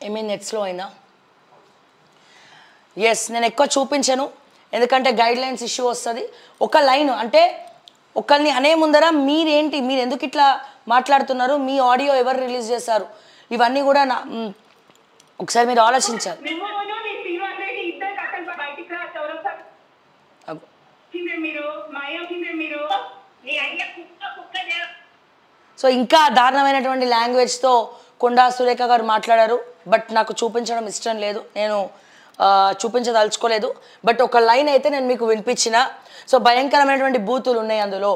I mean నెట్స్లో అయినా yes నేను ఎక్కువ చూపించను ఎందుకంటే గైడ్ లైన్స్ ఇష్యూ వస్తుంది ఒక లైన్ అంటే ఒకరిని అనే ముందర మీరేంటి మీరు ఎందుకు ఇట్లా మాట్లాడుతున్నారు మీ ఆడియో ఎవరు రిలీజ్ చేశారు ఇవన్నీ కూడా నా మ్, ఒకసారి మీరు ఆలోచించాలి నువ్వును నీ శ్రీనివాస్ రెడ్డి ఇద్దరు కథలు బయటికి రా చౌరస్తా అగో. వచ్చిందే మీరు మాయ వచ్చిందే మీరు నీ అయ్య కుక్క కుక్క చే- సో ఇంకా దారుణమైనటువంటి లాంగ్వేజ్తో కొండా సురేఖ గారు మాట్లాడారు బట్ నాకు చూపించడం ఇష్టం లేదు నేను ఆ, చూపించదలుచుకోలేదు బట్ ఒక లైన్ అయితే నేను మీకు వినిపించిన సో భయంకరమైనటువంటి బూతులు ఉన్నాయి అందులో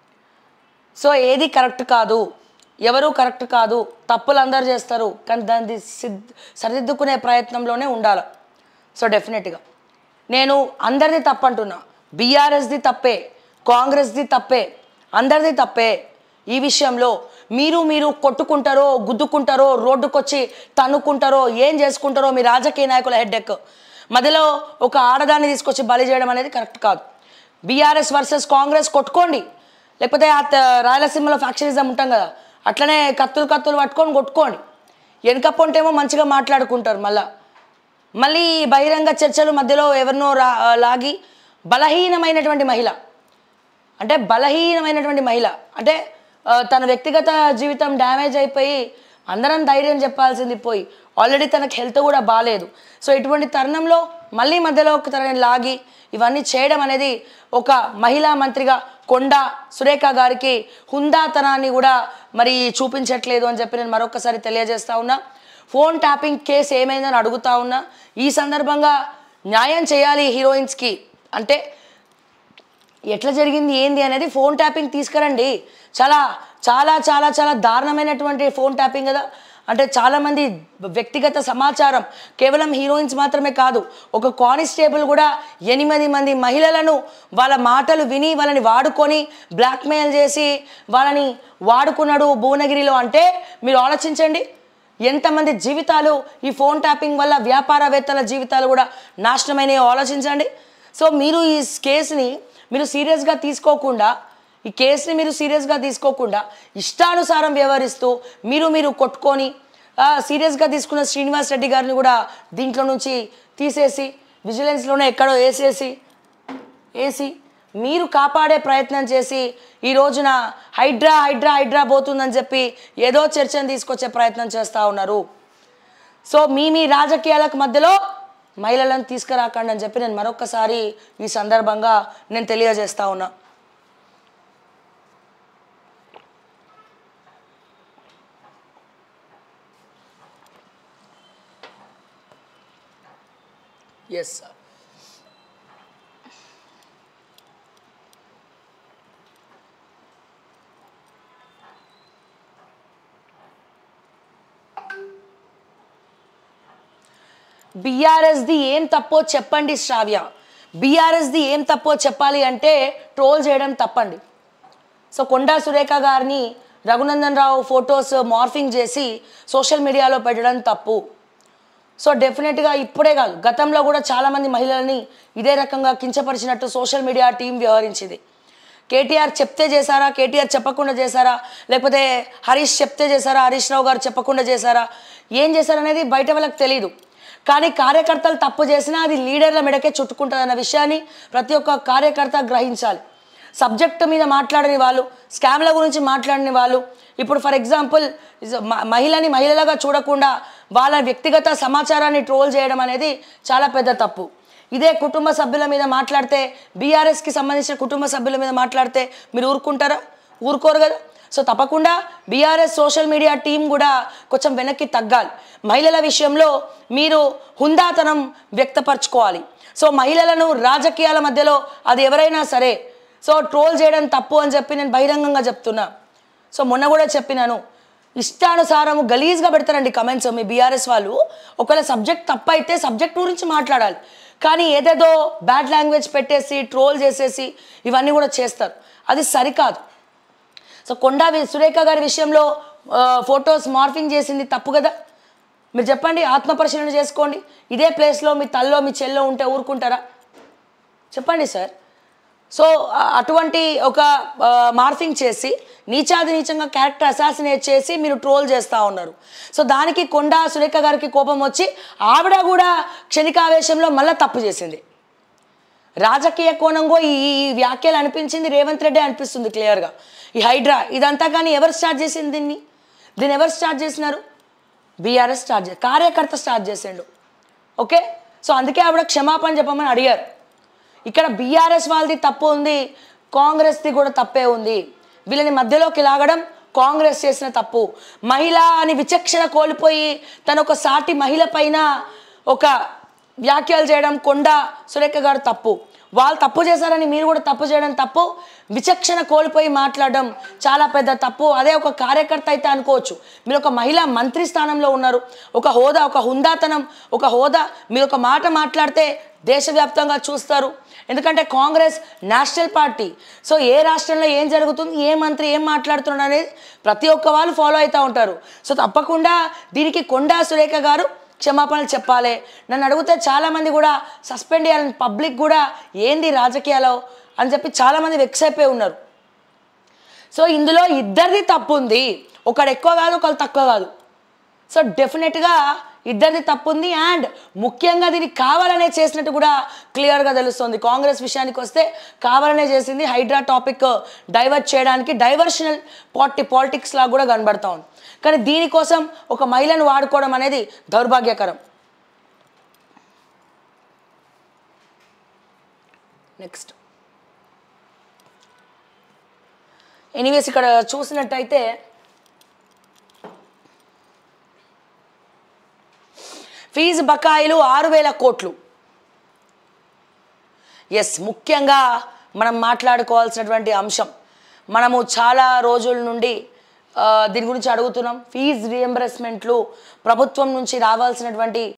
సో ఏది కరెక్ట్ కాదు ఎవరు కరెక్ట్ కాదు తప్పులు అందరు చేస్తారు కానీ దాన్ని సిద్ సరిదిద్దుకునే ప్రయత్నంలోనే ఉండాలి సో డెఫినెట్గా నేను అందరిది తప్పు అంటున్నా బీఆర్ఎస్ది తప్పే కాంగ్రెస్ది తప్పే అందరిది తప్పే ఈ విషయంలో మీరు మీరు కొట్టుకుంటారో గుద్దుకుంటారో రోడ్డుకొచ్చి తన్నుకుంటారో ఏం చేసుకుంటారో మీ రాజకీయ నాయకుల హెడ్ఎక్ మధ్యలో ఒక ఆడదాన్ని తీసుకొచ్చి బలి చేయడం అనేది కరెక్ట్ కాదు బీఆర్ఎస్ వర్సెస్ కాంగ్రెస్ కొట్టుకోండి లేకపోతే ఆ త- రాయలసీమలో ఫ్యాక్షనిజం ఉంటాం కదా అట్లనే కత్తులు కత్తులు పట్టుకొని కొట్టుకోండి వెనక పొంటేమో మంచిగా మాట్లాడుకుంటారు మళ్ళా మళ్ళీ బహిరంగ చర్చలు మధ్యలో ఎవరినో రా లాగి బలహీనమైనటువంటి మహిళ అంటే బలహీనమైనటువంటి మహిళ అంటే ఆ, తన వ్యక్తిగత జీవితం డ్యామేజ్ అయిపోయి అందరం ధైర్యం చెప్పాల్సింది పోయి ఆల్రెడీ తనకు హెల్త్ కూడా బాగాలేదు సో ఇటువంటి తరుణంలో మళ్ళీ మధ్యలో ఒక తనని లాగి ఇవన్నీ చేయడం అనేది ఒక మహిళా మంత్రిగా కొండ సురేఖ గారికి హుందాతనాన్ని కూడా మరి చూపించట్లేదు అని చెప్పి నేను మరొకసారి తెలియజేస్తా ఉన్నా ఫోన్ ట్యాపింగ్ కేసు ఏమైందని అడుగుతా ఉన్నా ఈ సందర్భంగా న్యాయం చేయాలి హీరోయిన్స్కి అంటే ఎట్లా జరిగింది ఏంది అనేది ఫోన్ ట్యాపింగ్ తీసుకురండి చాలా చాలా చాలా చాలా దారుణమైనటువంటి ఫోన్ ట్యాపింగ్ కదా అంటే చాలామంది వ్యక్తిగత సమాచారం కేవలం హీరోయిన్స్ మాత్రమే కాదు ఒక కానిస్టేబుల్ కూడా ఎనిమిది మంది మహిళలను వాళ్ళ మాటలు విని వాళ్ళని వాడుకొని బ్లాక్మెయిల్ చేసి వాళ్ళని వాడుకున్నాడు భువనగిరిలో అంటే మీరు ఆలోచించండి ఎంతమంది జీవితాలు ఈ ఫోన్ ట్యాపింగ్ వల్ల వ్యాపారవేత్తల జీవితాలు కూడా నాశనమైనవి ఆలోచించండి సో మీరు ఈ కేసుని మీరు సీరియస్గా తీసుకోకుండా ఈ కేసుని మీరు సీరియస్గా తీసుకోకుండా ఇష్టానుసారం వ్యవహరిస్తూ మీరు మీరు కొట్టుకొని ఆ, సీరియస్గా తీసుకున్న శ్రీనివాస్ రెడ్డి గారిని కూడా దీంట్లో నుంచి తీసేసి విజిలెన్స్లోనే ఎక్కడో వేసేసి వేసి మీరు కాపాడే ప్రయత్నం చేసి ఈ రోజున హైడ్రా హైడ్రా హైడ్రా పోతుందని చెప్పి ఏదో చర్చను తీసుకొచ్చే ప్రయత్నం చేస్తూ ఉన్నారు సో మీ మీ రాజకీయాలకు మధ్యలో మహిళలను తీసుకురాకండి అని చెప్పి నేను మరొకసారి ఈ సందర్భంగా నేను తెలియజేస్తా ఉన్నా ఎస్ సార్ బీఆర్ఎస్ది ఏం తప్పో చెప్పండి శ్రావ్య బీఆర్ఎస్ది ఏం తప్పో చెప్పాలి అంటే ట్రోల్ చేయడం తప్పండి సో కొండా సురేఖ గారిని రఘునందన్ రావు ఫొటోస్ మార్ఫింగ్ చేసి సోషల్ మీడియాలో పెట్టడం తప్పు సో డెఫినెట్గా ఇప్పుడే కాదు గతంలో కూడా చాలామంది మహిళలని ఇదే రకంగా కించపరిచినట్టు సోషల్ మీడియా టీం వ్యవహరించింది కేటీఆర్ చెప్తే చేశారా కేటీఆర్ చెప్పకుండా చేశారా లేకపోతే హరీష్ చెప్తే చేశారా హరీష్ రావు గారు చెప్పకుండా చేశారా ఏం చేశారనేది బయట వాళ్ళకి తెలియదు కానీ కార్యకర్తలు తప్పు చేసినా అది లీడర్ల మెడకే చుట్టుకుంటుంది అన్న విషయాన్ని ప్రతి ఒక్క కార్యకర్త గ్రహించాలి సబ్జెక్టు మీద మాట్లాడని వాళ్ళు స్కామ్ల గురించి మాట్లాడని వాళ్ళు ఇప్పుడు ఫర్ ఎగ్జాంపుల్ మహిళని మహిళలుగా చూడకుండా వాళ్ళ వ్యక్తిగత సమాచారాన్ని ట్రోల్ చేయడం అనేది చాలా పెద్ద తప్పు ఇదే కుటుంబ సభ్యుల మీద మాట్లాడితే బీఆర్ఎస్కి సంబంధించిన కుటుంబ సభ్యుల మీద మాట్లాడితే మీరు ఊరుకుంటారా ఊరుకోరు కదా సో తప్పకుండా బీఆర్ఎస్ సోషల్ మీడియా టీం కూడా కొంచెం వెనక్కి తగ్గాలి మహిళల విషయంలో మీరు హుందాతనం వ్యక్తపరచుకోవాలి సో మహిళలను రాజకీయాల మధ్యలో అది ఎవరైనా సరే సో ట్రోల్ చేయడం తప్పు అని చెప్పి నేను బహిరంగంగా చెప్తున్నా సో మొన్న కూడా చెప్పినాను ఇష్టానుసారం గలీజ్గా పెడతారండి కమెంట్స్ మీ బీఆర్ఎస్ వాళ్ళు ఒకవేళ సబ్జెక్ట్ తప్పు అయితే సబ్జెక్ట్ గురించి మాట్లాడాలి కానీ ఏదేదో బ్యాడ్ లాంగ్వేజ్ పెట్టేసి ట్రోల్ చేసేసి ఇవన్నీ కూడా చేస్తారు అది సరికాదు సో కొండా వి- సురేఖ గారి విషయంలో ఫొటోస్ మార్ఫింగ్ చేసింది తప్పు కదా మీరు చెప్పండి ఆత్మపరిశీలన చేసుకోండి ఇదే ప్లేస్లో మీ తల్లో మీ చెల్లో ఉంటే ఊరుకుంటారా చెప్పండి సార్ సో ఆ, అటువంటి ఒక మార్ఫింగ్ చేసి నీచాది నీచంగా క్యారెక్టర్ అసాసినేట్ చేసి మీరు ట్రోల్ చేస్తూ ఉన్నారు సో దానికి కొండా సురేఖ గారికి కోపం వచ్చి ఆవిడ కూడా క్షణికావేశంలో మళ్ళీ తప్పు చేసింది రాజకీయ కోణంగా ఈ ఈ వ్యాఖ్యలు అనిపించింది రేవంత్ రెడ్డి అనిపిస్తుంది క్లియర్గా ఈ హైడ్రా ఇదంతా కానీ ఎవరు స్టార్ట్ చేసింది దీన్ని దీన్ని ఎవరు స్టార్ట్ చేసినారు బీఆర్ఎస్ స్టార్ట్ చేసి కార్యకర్త స్టార్ట్ చేసిండు ఓకే సో అందుకే ఆవిడ క్షమాపణ చెప్పమని అడిగారు ఇక్కడ బీఆర్ఎస్ వాళ్ళది తప్పు ఉంది కాంగ్రెస్ది కూడా తప్పే ఉంది వీళ్ళని మధ్యలోకి లాగడం కాంగ్రెస్ చేసిన తప్పు మహిళ అని విచక్షణ కోల్పోయి తన ఒక సాటి మహిళ పైన ఒక వ్యాఖ్యలు చేయడం కొండ సురేఖ గారు తప్పు వాళ్ళు తప్పు చేశారని మీరు కూడా తప్పు చేయడం తప్పు విచక్షణ కోల్పోయి మాట్లాడడం చాలా పెద్ద తప్పు అదే ఒక కార్యకర్త అయితే అనుకోవచ్చు మీరు ఒక మహిళా మంత్రి స్థానంలో ఉన్నారు ఒక హోదా ఒక హుందాతనం ఒక హోదా మీరు ఒక మాట మాట్లాడితే దేశవ్యాప్తంగా చూస్తారు ఎందుకంటే కాంగ్రెస్ నేషనల్ పార్టీ సో ఏ రాష్ట్రంలో ఏం జరుగుతుంది ఏ మంత్రి ఏం మాట్లాడుతున్నాడు అనేది ప్రతి ఒక్క వాళ్ళు ఫాలో అవుతూ ఉంటారు సో తప్పకుండా దీనికి కొండా సురేఖ గారు క్షమాపణలు చెప్పాలి నన్ను అడిగితే చాలామంది కూడా సస్పెండ్ చేయాలని పబ్లిక్ కూడా ఏంది రాజకీయాలు అని చెప్పి చాలామంది వెక్స్ అయిపోయి ఉన్నారు సో ఇందులో ఇద్దరిది తప్పు ఉంది ఒకడు ఎక్కువ కాదు ఒకళ్ళు తక్కువ కాదు సో డెఫినెట్గా ఇద్దరిది తప్పు ఉంది అండ్ ముఖ్యంగా దీనికి కావాలనే చేసినట్టు కూడా క్లియర్గా తెలుస్తుంది కాంగ్రెస్ విషయానికి వస్తే కావాలనే చేసింది హైడ్రా టాపిక్ డైవర్ట్ చేయడానికి డైవర్షనల్ పార్టీ పాలిటిక్స్ లాగా కూడా కనబడతా ఉంది కానీ దీనికోసం ఒక మహిళను వాడుకోవడం అనేది దౌర్భాగ్యకరం నెక్స్ట్ ఎనీవేస్ ఇక్కడ చూసినట్టయితే ఫీజు బకాయిలు ఆరు వేల కోట్లు ఎస్ ముఖ్యంగా మనం మాట్లాడుకోవాల్సినటువంటి అంశం మనము చాలా రోజుల నుండి ఆ, దీని గురించి అడుగుతున్నాం ఫీజు రియంబర్స్మెంట్లు ప్రభుత్వం నుంచి రావాల్సినటువంటి